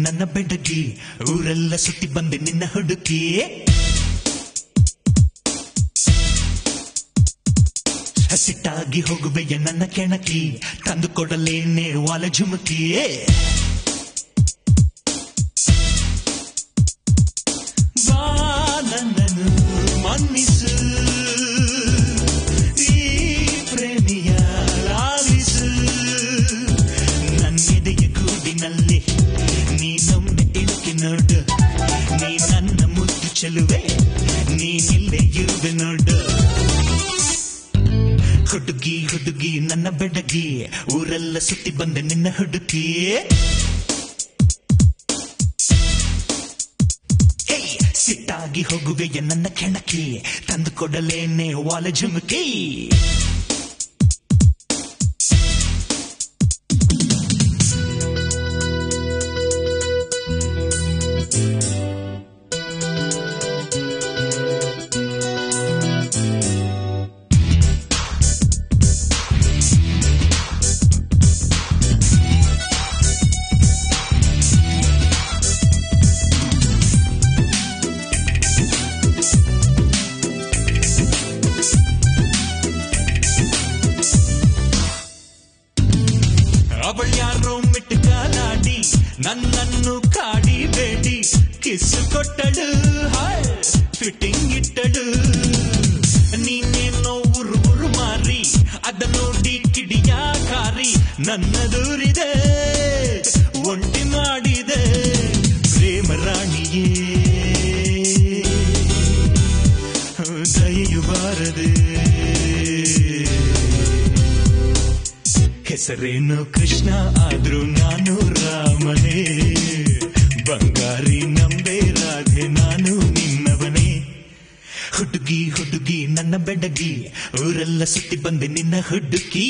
ನನ್ನ ಬೆಡಗಿ ಊರೆಲ್ಲ ಸುತ್ತಿ ಬಂದೆ ನಿನ್ನ ಹುಡುಕಿ ಹಸಿಟ್ಟಾಗಿ ಹೋಗುವೆಯ ನನ್ನ ಕೆಣಕಿ ತಂದು ಕೊಡಲೇನೆ ವಾಲ ಜುಮುಕಿ ಬಾ ನನ್ನನ್ನು ಮನ್ನಿಸು ಈ ಪ್ರೇಮಿಯ ಲಾಲಿಸು ನನ್ನೆದೆಯ ಗೂಡಿನಲ್ಲಿ ನೀನೊಮ್ಮೆ ಇಳುಕಿ ನೋಡು ನೀ ನನ್ನ ಮುದ್ದು ಚೆಲುವೆ ನೀನಿಲ್ಲೇ ಇರುವೆ ನೋಡು ಹುಡುಗಿ ಹುಡುಗಿ ನನ್ನ ಬೆಡಗಿ ಊರೆಲ್ಲ ಸುತ್ತಿ ಬಂದೆ ನಿನ್ನ ಹುಡುಕಿ ಏಯ್, ಸಿಟ್ಟಾಗಿ ಹೋಗುವೆಯ ನನ್ನ ಕೆಣಕಿ ತಂದು ಕೊಡಲೇನೆ ವಾಲ ಜುಮುಕಿ ಅವಳ ಯಾರೋ ಮಿಟ್ಟು ಕಾಲಾಡಿ ನನ್ನನ್ನು ಕಾಡಿಬೇಡಿ ಕಿಸ್ಸು ಕೊಟ್ಟಳು ಹಾಯ್ ಫಿಟ್ಟಿಂಗ್ ಇಟ್ಟಳು ನೀನೇನೋ ಉರು ಉರು ಮಾರಿ ಅದ ನೋಡಿ ಕಿಡಿಯ ಕಾರಿ ನನ್ನ ದೂರಿದೆ ಒಂಟಿ ಮಾಡಿದೆ ಪ್ರೇಮ ರಾಣಿಯೇ ದಯೆಯು ಬಾರದೆ ಹೆಸರೇನು ಕೃಷ್ಣ ಆದ್ರೂ ನಾನು ರಾಮನೇ ಬಂಗಾರಿ ನಂಬೆ ರಾಧೆ ನಾನು ನಿನ್ನವನೇ ಹುಡುಗಿ ಹುಡುಗಿ ನನ್ನ ಬೆಡಗಿ ಊರೆಲ್ಲ ಸುತ್ತಿ ಬಂದೆ ನಿನ್ನ ಹುಡುಕಿ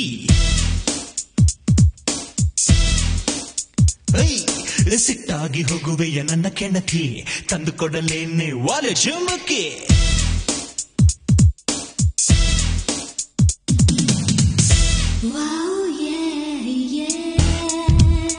ಐ, ಸಿಟ್ಟಾಗಿ ಹೋಗುವೆಯ ನನ್ನ ಕೆಣಕಿ ತಂದು ಕೊಡಲೇನೆ ವಾಲ ಜುಮುಕಿ Wow, yeah, yeah.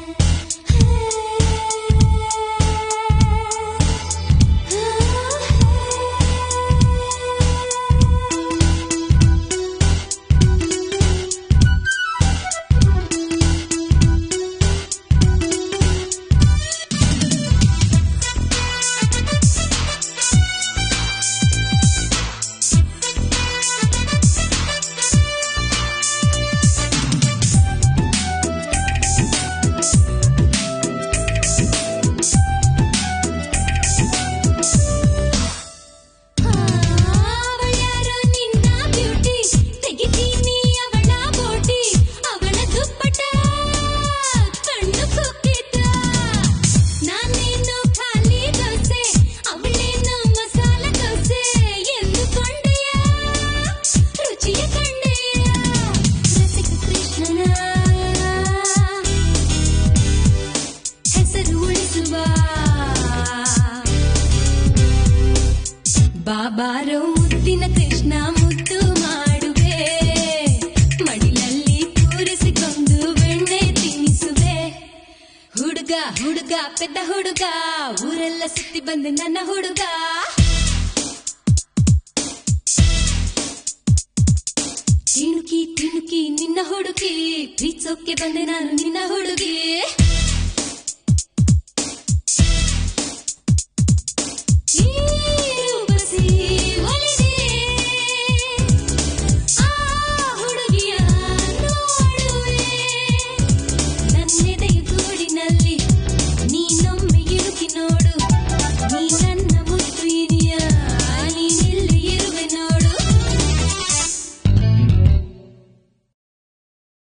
ಅವಳ್ಯಾರೋ ನಿನ್ನ ಬ್ಯೂಟಿ ತೆಗಿತೀನಿ ಅವಳ ಬೋಟಿ ಅವಳ ದುಪ್ಪಟ ಕಣ್ಣು ಕುಕ್ಕಿತ ನಾನೇನು ಖಾಲಿ ದೋಸೆ ಅವಳೇನು ಮಸಾಲ ದೋಸೆ ಎಂದುಕೊಂಡೆಯ ರುಚಿಯ ಕಂಡೆಯ ರಸಿಕ ಕೃಷ್ಣನ ಹೆಸರು ಉಳಿಸುವ ಬಾಬಾರೋ ಮುದ್ದಿನ ಕೃಷ್ಣ ಮುದ್ದು ಮಾಡುವೆ ಮಡಿಲಲ್ಲಿ ಕೂರಿಸಿಕೊಂಡು ಬೆಣ್ಣೆ ತಿನ್ನಿಸುವೆ ಹುಡುಗ ಹುಡುಗ ಪೆದ್ದ ಹುಡುಗ ಊರೆಲ್ಲ ಸುತ್ತಿ ಬಂದೆ ನನ್ನ ಹುಡುಗ ತಿಣುಕಿ ತಿಣುಕಿ ನಿನ್ನ ಹುಡುಗಿ ಪ್ರೀತ್ಸೋಕೆ ಬಂದೆ ನಾನು ನಿನ್ನ ಹುಡುಗಿ